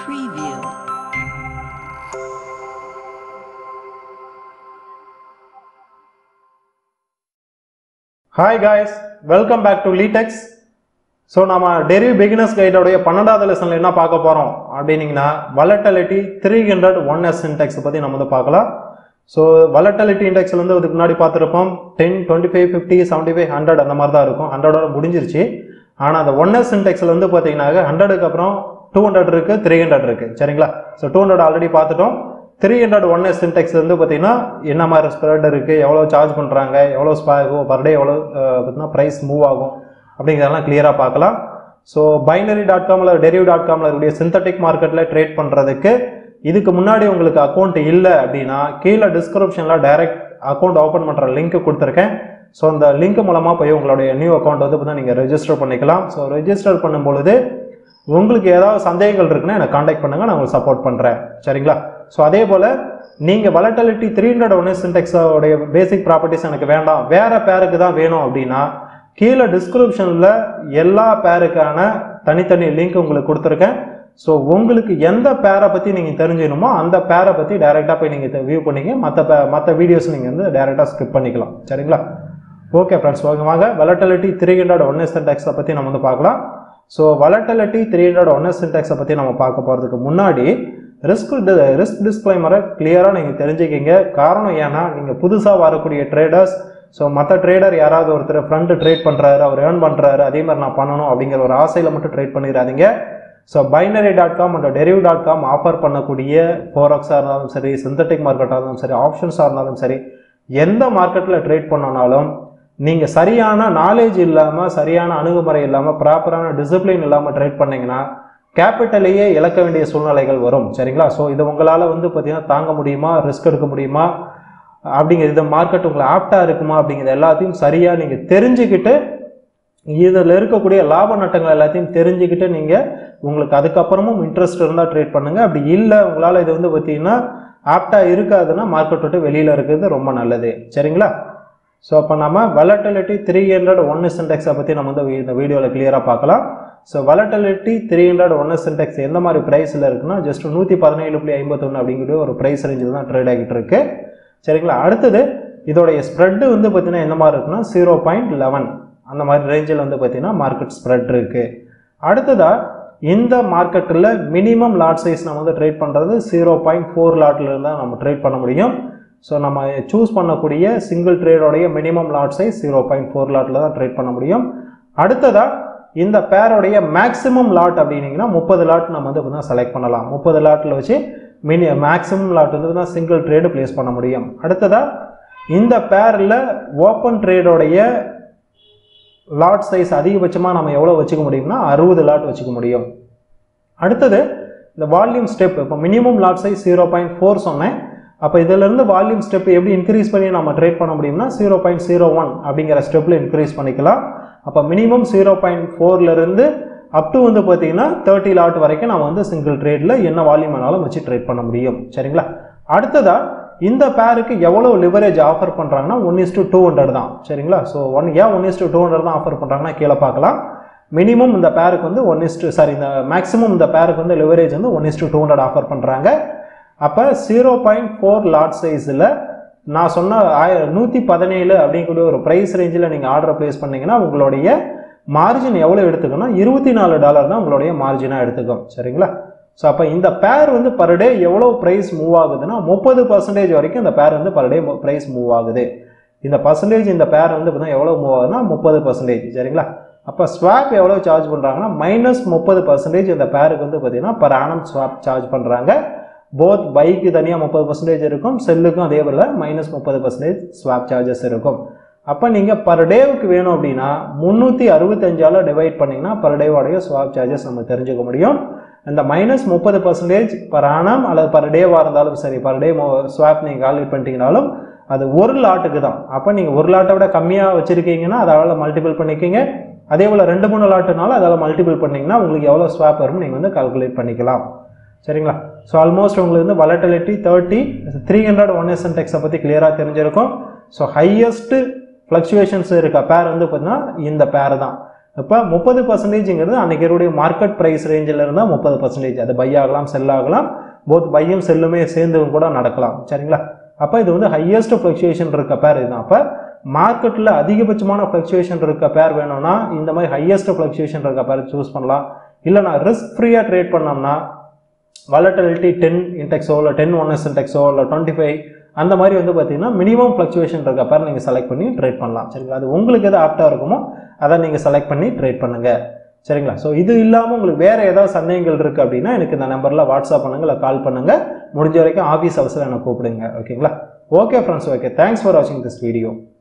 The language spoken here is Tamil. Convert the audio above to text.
Preview. Hi guys welcome back to லீடெக்ஸ் ஸோ நம்ம டெரிவ் பிகினர்ஸ் கைடோடைய பன்னெண்டாவது லெசனில் என்ன பார்க்க போகிறோம் அப்படின்னீங்கன்னா volatility three hundred one s index பற்றி நம்ம வந்து பார்க்கலாம் ஸோ வலட்டலிட்டி இண்டெக்ஸில் வந்து இதுக்கு முன்னாடி பார்த்துருப்போம் ten twenty five fifty seventy five hundred அந்த மாதிரி தான் இருக்கும் ஹண்ட்ரடோட முடிஞ்சிருச்சு ஆனால் அந்த ஒன் எஸ் இண்டெக்ஸில் வந்து பார்த்தீங்கன்னா ஹண்ட்ரடுக்கு அப்புறம் டூ ஹண்ட்ரட் இருக்குது த்ரீ ஹண்ட்ரட் இருக்குது சரிங்களா ஸோ டூ ஹண்ட்ரட் ஆல்ரெடி பார்த்துட்டோம் three hundred one s index வந்து பார்த்தீங்கன்னா என்ன மாதிரி ஸ்ப்ரெட் இருக்குது எவ்வளோ சார்ஜ் பண்ணுறாங்க எவ்வளோ ஸ்பாகும் பர் டே எவ்வளோ பார்த்தீங்கன்னா ப்ரைஸ் மூவ் ஆகும் அப்படிங்கிறதெல்லாம் கிளியராக பார்க்கலாம் ஸோ பைனரி டாட் காமில் டெரிவ் டாட் காமில் இருக்கக்கூடிய சிந்தட்டிக் மார்க்கெட்டில் ட்ரேட் பண்ணுறதுக்கு இதுக்கு முன்னாடி உங்களுக்கு அக்கௌண்ட் இல்லை அப்படின்னா கீழே டிஸ்கிரிப்ஷனில் டைரக்ட் அக்கௌண்ட் ஓப்பன் பண்ணுற லிங்க் கொடுத்துருக்கேன் ஸோ அந்த லிங்க் மூலமாக போய் உங்களுடைய நியூ அக்கௌண்ட் வந்து பார்த்தீங்கன்னா நீங்கள் ரெஜிஸ்டர் பண்ணிக்கலாம் ஸோ ரெஜிஸ்டர் பண்ணும்பொழுது உங்களுக்கு ஏதாவது சந்தேகங்கள் இருக்குன்னா எனக்கு காண்டாக்ட் பண்ணுங்க நான் உங்களுக்கு சப்போர்ட் பண்ணுறேன் சரிங்களா ஸோ அதே போல் நீங்கள் வலட்டாலிட்டி த்ரீ ஹண்ட்ரட் ஒன் சின்டெக்ஸோடைய பேசிக் ப்ராப்பர்ட்டிஸ் எனக்கு வேண்டாம் வேற பேருக்கு தான் வேணும் அப்படின்னா கீழே டிஸ்கிரிப்ஷனில் எல்லா பேருக்கான தனித்தனி லிங்க் உங்களுக்கு கொடுத்துருக்கேன் ஸோ உங்களுக்கு எந்த பேரை பற்றி நீங்கள் தெரிஞ்சுக்கணுமோ அந்த பேரை பற்றி டைரெக்டாக போய் நீங்கள் வியூ பண்ணிக்க மற்ற பே மற்ற வீடியோஸ் நீங்கள் வந்து டைரெக்டாக ஸ்கிப் பண்ணிக்கலாம் சரிங்களா ஓகே ஃப்ரெண்ட்ஸ் ஓகே வாங்க வலட்டாலிட்டி த்ரீ ஹண்ட்ரட் ஒன் சின்டெக்ஸை பற்றி நம்ம வந்து பார்க்கலாம் so volatility three hundred one சின்டெக்ஸை பற்றி நம்ம பார்க்க போகிறதுக்கு முன்னாடி ரிஸ்க் ரிஸ்க் டிஸ்க்ளைமரை கிளியராக நீங்கள் தெரிஞ்சுக்கிங்க காரணம் ஏன்னா நீங்கள் புதுசாக வரக்கூடிய ட்ரேடர்ஸ் ஸோ மற்ற ட்ரேடர் யாராவது ஒருத்தர் ஃப்ரெண்டு ட்ரேட் பண்ணுறாரு அவர் ஏர்ன் பண்ணுறாரு அதே மாதிரி நான் பண்ணணும் அப்படிங்கிற ஒரு ஆசையில் மட்டும் ட்ரேட் பண்ணிடாதீங்க so Binary dot com and Deriv dot com offer பண்ணக்கூடிய ஃபோரக்ஸாக இருந்தாலும் சரி சிந்தட்டிக் மார்க்கெட்டாக இருந்தாலும் சரி ஆப்ஷன்ஸாக இருந்தாலும் சரி எந்த மார்க்கெட்டில் ட்ரேட் பண்ணனாலும் நீங்கள் சரியான நாலேஜ் இல்லாமல் சரியான அணுகுமுறை இல்லாமல் ப்ராப்பரான டிசிப்ளின் இல்லாமல் ட்ரேட் பண்ணீங்கன்னா கேபிட்டலையே இழக்க வேண்டிய சூழ்நிலைகள் வரும் சரிங்களா ஸோ இது உங்களால் வந்து பார்த்தீங்கன்னா தாங்க முடியுமா ரிஸ்க் எடுக்க முடியுமா அப்படிங்கிற இந்த மார்க்கெட் உங்களை ஆப்டாக இருக்குமா அப்படிங்கிறது எல்லாத்தையும் சரியாக நீங்கள் தெரிஞ்சுக்கிட்டு இதில் இருக்கக்கூடிய லாப நட்டங்கள் எல்லாத்தையும் தெரிஞ்சுக்கிட்டு நீங்கள் உங்களுக்கு அதுக்கப்புறமும் இன்ட்ரெஸ்ட் இருந்தால் ட்ரேட் பண்ணுங்கள் அப்படி இல்லை உங்களால் இது வந்து பார்த்தீங்கன்னா ஆப்டாக இருக்காதுன்னா மார்க்கெட் விட்டு வெளியில் இருக்கிறது ரொம்ப நல்லது சரிங்களா ஸோ அப்போ நம்ம வலட்டிலிட்டி த்ரீ ஹண்ட்ரட் ஒன் இன்டெக்ஸை பற்றி நம்ம வந்து இந்த வீடியோவில் கிளியராக பார்க்கலாம் so volatility three hundred one index எந்த மாதிரி ப்ரைஸில் இருக்குன்னா ஜஸ்ட் நூற்றி பதினேழு புள்ளி ஐம்பத்தொன்று அப்படிங்கிற ஒரு ப்ரைஸ் ரேஞ்சில் தான் ட்ரேட் ஆகிட்டு இருக்கு சரிங்களா அடுத்தது இதோடைய ஸ்ப்ரெட்டு வந்து பார்த்தீங்கன்னா எந்த மாதிரி இருக்குன்னா ஜீரோ பாயிண்ட் லெவன் அந்த மாதிரி ரேஞ்சில் வந்து பார்த்தீங்கன்னா மார்க்கெட் ஸ்ப்ரெட் இருக்குது அடுத்ததாக இந்த மார்க்கெட்டில் மினிமம் லாட் சைஸ் நம்ம வந்து ட்ரேட் பண்ணுறது ஜீரோ பாயிண்ட் ஃபோர் லாட்டில் இருந்தால் நம்ம ட்ரேட் பண்ண முடியும் ஸோ நம்ம சூஸ் பண்ணக்கூடிய சிங்கிள் ட்ரேடோடைய minimum lot size zero point four லாட்டில் தான் ட்ரேட் பண்ண முடியும் அடுத்ததாக இந்த பேரோடைய மேக்ஸிமம் லாட் அப்படின்னீங்கன்னா முப்பது லாட் நம்ம வந்து பார்த்தீங்கன்னா செலக்ட் பண்ணலாம் முப்பது லாட்டில் வச்சு மினி மேக்ஸிமம் லாட் வந்து பார்த்தீங்கன்னா சிங்கிள் ட்ரேடு ப்ளேஸ் பண்ண முடியும் அடுத்ததாக இந்த பேரில் ஓப்பன் ட்ரேடோடைய லாட் சைஸ் அதிகபட்சமாக நம்ம எவ்வளோ வச்சுக்க முடியும்னா அறுபது லாட் வச்சுக்க முடியும் அடுத்தது இந்த வால்யூம் ஸ்டெப் இப்போ minimum lot size zero point four சொன்னேன் அப்போ இதிலிருந்து வால்யூம் ஸ்டெப் எப்படி இன்க்ரீஸ் பண்ணி நம்ம ட்ரேட் பண்ண முடியும்னா ஜீரோ பாயிண்ட் ஜீரோ ஒன் அப்படிங்கிற ஸ்டெப்பில் இன்க்ரீஸ் பண்ணிக்கலாம் அப்போ மினிமம் ஜீரோ பாயிண்ட் ஃபோர்லேருந்து அப் டு வந்து பார்த்தீங்கன்னா தேர்ட்டி லாட் வரைக்கும் நம்ம வந்து சிங்கிள் ட்ரேடில் என்ன வால்யூம் வேணாலும் வச்சு ட்ரேட் பண்ண முடியும் சரிங்களா அடுத்ததாக இந்த பேருக்கு எவ்வளோ லிவரேஜ் ஆஃபர் பண்ணுறாங்கன்னா one is to two hundred தான் சரிங்களா ஸோ ஒன் ஏன் one is to two hundred தான் ஆஃபர் பண்ணுறாங்கன்னா கீழே பார்க்கலாம் மினிமம் இந்த பேருக்கு வந்து ஒன் இஸ் டு சாரி இந்த மேக்ஸிமம் இந்த பேருக்கு வந்து லிவரேஜ் வந்து one is to two hundred offer பண்ணுறாங்க அப்போ ஜீரோ பாயிண்ட் ஃபோர் லாட் சைஸில் நான் சொன்ன ஆய நூற்றி பதினேழு அப்படிங்கக்கூடிய ஒரு ப்ரைஸ் ரேஞ்சில் நீங்கள் ஆர்டர் ப்ளேஸ் பண்ணீங்கன்னா உங்களுடைய மார்ஜின் எவ்வளோ எடுத்துக்கணும் இருபத்தி நாலு டாலர் தான் உங்களுடைய மார்ஜினாக எடுத்துக்கும் சரிங்களா ஸோ அப்போ இந்த பேர் வந்து பர் டே எவ்வளோ ப்ரைஸ் மூவ் ஆகுதுன்னா முப்பது பர்சன்டேஜ் வரைக்கும் இந்த பேர் வந்து பர் டே ப்ரைஸ் மூவ் ஆகுது இந்த பர்சன்டேஜ் இந்த பேர் வந்து பார்த்தீங்கன்னா எவ்வளோ மூவ் ஆகுதுன்னா முப்பது பர்சன்டேஜ் சரிங்களா அப்போ ஸ்வாப் எவ்வளோ சார்ஜ் பண்ணுறாங்கன்னா மைனஸ் முப்பது பர்சன்டேஜ் இந்த பேருக்கு வந்து பார்த்தீங்கன்னா பர் ஆனம் ஸ்வாப் சார்ஜ் பண்ணுறாங்க போத் பைக்கு தனியாக முப்பது பர்சன்டேஜ் இருக்கும் செல்லுக்கும் அதே போல் மைனஸ் முப்பது பர்சன்டேஜ் ஸ்வாப் சார்ஜஸ் இருக்கும் அப்போ நீங்கள் பர் டேவுக்கு வேணும் அப்படின்னா முந்நூற்றி அறுபத்தஞ்சால் டிவைட் பண்ணிங்கன்னா பர் டேவோடைய ஸ்வாப் சார்ஜஸ் நம்ம தெரிஞ்சுக்க முடியும் இந்த மைனஸ் முப்பது பர்சன்டேஜ் பர் ஆனம் அல்லது பர் டேவாக இருந்தாலும் சரி பர் டே ஸ்வாப் நீங்கள் கால்குலேட் பண்ணிட்டீங்கனாலும் அது ஒரு லாட்டுக்கு தான் அப்போ நீங்கள் ஒரு லாட்டை விட கம்மியாக வச்சுருக்கீங்கன்னா அதால் மல்டிபிள் பண்ணிக்கிங்க அதே போல் ரெண்டு மூணு லாட்டுனாலும் அதால் மல்டிபிள் பண்ணிங்கன்னா உங்களுக்கு எவ்வளோ ஸ்வாப் வரும் நீங்கள் வந்து கால்குலேட் பண்ணிக்கலாம் சரிங்களா ஸோ ஆல்மோஸ்ட் உங்களுக்கு வந்து volatility thirty three hundred one s டெக்ஸை பற்றி கிளியராக தெரிஞ்சிருக்கும் ஸோ ஹையஸ்ட்டு ஃப்ளக்சுவேஷன்ஸ் இருக்க பேர் வந்து பார்த்தீங்கன்னா இந்த பேர் தான் இப்போ முப்பது பர்சன்டேஜ்ங்கிறது அன்னைக்கு இருக்கக்கூடிய மார்க்கெட் ப்ரைஸ் ரேஞ்சில் இருந்தால் முப்பது பர்சன்டேஜ் அது பை ஆகலாம் செல் ஆகலாம் போத் பையும் செல்லுமே சேர்ந்து கூட நடக்கலாம் சரிங்களா அப்போ இது வந்து ஹையஸ்ட் ஃப்ளக்சுவேஷன் இருக்க பேர் இதுதான் அப்போ மார்க்கெட்டில் அதிகபட்சமான ஃப்ளக்சுவேஷன் இருக்க பேர் வேணும்னா இந்த மாதிரி ஹையஸ்ட் ஃப்ளக்சுவேஷன் இருக்க பேர் சூஸ் பண்ணலாம் இல்லை நான் ரிஸ்க் ஃப்ரீயாக ட்ரேட் பண்ணோம்னா வாலட்டிலிட்டி டென் இன்டெக்ஸோ இல்லை டென் ஒன் எஸ் இன்டெக்ஸோ இல்லை டுவெண்ட்டி ஃபைவ் அந்த மாதிரி வந்து பார்த்தீங்கன்னா மினிமம் ஃப்ளக்சுவேஷன் இருக்க பேர் நீங்கள் செலக்ட் பண்ணி ட்ரேட் பண்ணலாம் சரிங்களா அது உங்களுக்கு எது ஆப்டாக இருக்குமோ அதை நீங்கள் செலக்ட் பண்ணி ட்ரேட் பண்ணுங்க சரிங்களா ஸோ இது இல்லாமல் உங்களுக்கு வேறு ஏதாவது சந்தேகங்கள் இருக்குது அப்படின்னா எனக்கு இந்த நம்பரில் வாட்ஸ்அப் பண்ணுங்க இல்லை கால் பண்ணுங்க முடிஞ்ச வரைக்கும் ஆஃபீஸ் அவசரம் எனக்கு கூப்பிடுங்க ஓகேங்களா okay friends okay thanks for வாட்சிங் திஸ் வீடியோ